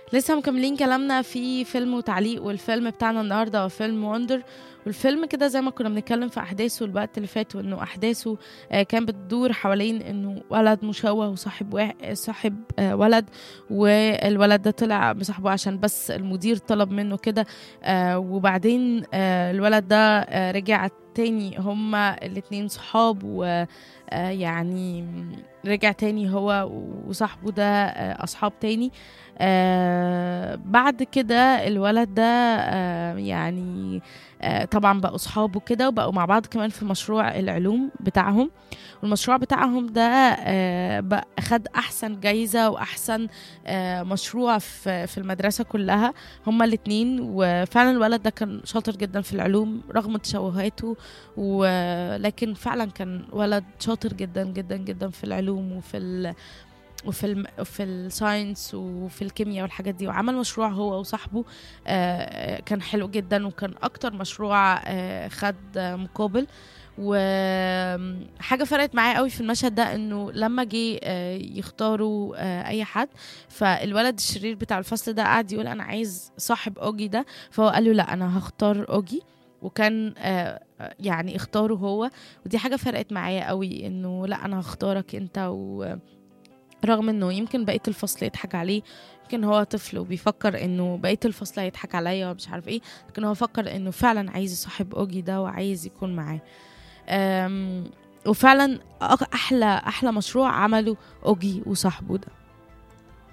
لسه مكملين كلامنا في فيلم وتعليق والفيلم بتاعنا النهارده هو فيلم وندر والفيلم كده زي ما كنا بنتكلم في احداثه الوقت اللي فات وانه احداثه آه، كان بتدور حوالين انه ولد مشوه وصاحب واحد صاحب آه، ولد والولد ده طلع مصاحبه عشان بس المدير طلب منه كده آه، وبعدين آه، الولد ده آه، رجع تاني هما الاتنين صحاب ويعني رجع تاني هو وصاحبه ده آه، اصحاب تاني آه بعد كده الولد ده آه يعني آه طبعا بقوا صحابه كده وبقوا مع بعض كمان في مشروع العلوم بتاعهم والمشروع بتاعهم ده آه بقى خد احسن جايزه واحسن آه مشروع في في المدرسه كلها هما الاتنين وفعلا الولد ده كان شاطر جدا في العلوم رغم تشوهاته ولكن فعلا كان ولد شاطر جدا جدا جدا في العلوم وفي ال وفي الم... في الساينس وفي الكيمياء والحاجات دي وعمل مشروع هو وصاحبه آه كان حلو جدا وكان اكتر مشروع آه خد آه مقابل وحاجه فرقت معايا قوي في المشهد ده انه لما جه آه يختاروا آه اي حد فالولد الشرير بتاع الفصل ده قعد يقول انا عايز صاحب اوجي ده فهو قال له لا انا هختار اوجي وكان آه يعني اختاره هو ودي حاجه فرقت معايا قوي انه لا انا هختارك انت و رغم انه يمكن بقيه الفصل يضحك عليه يمكن هو طفل وبيفكر انه بقيه الفصل هيضحك عليا ومش عارف ايه لكن هو فكر انه فعلا عايز يصاحب اوجي ده وعايز يكون معاه أم، وفعلا أح- احلى احلى مشروع عمله اوجي وصاحبه ده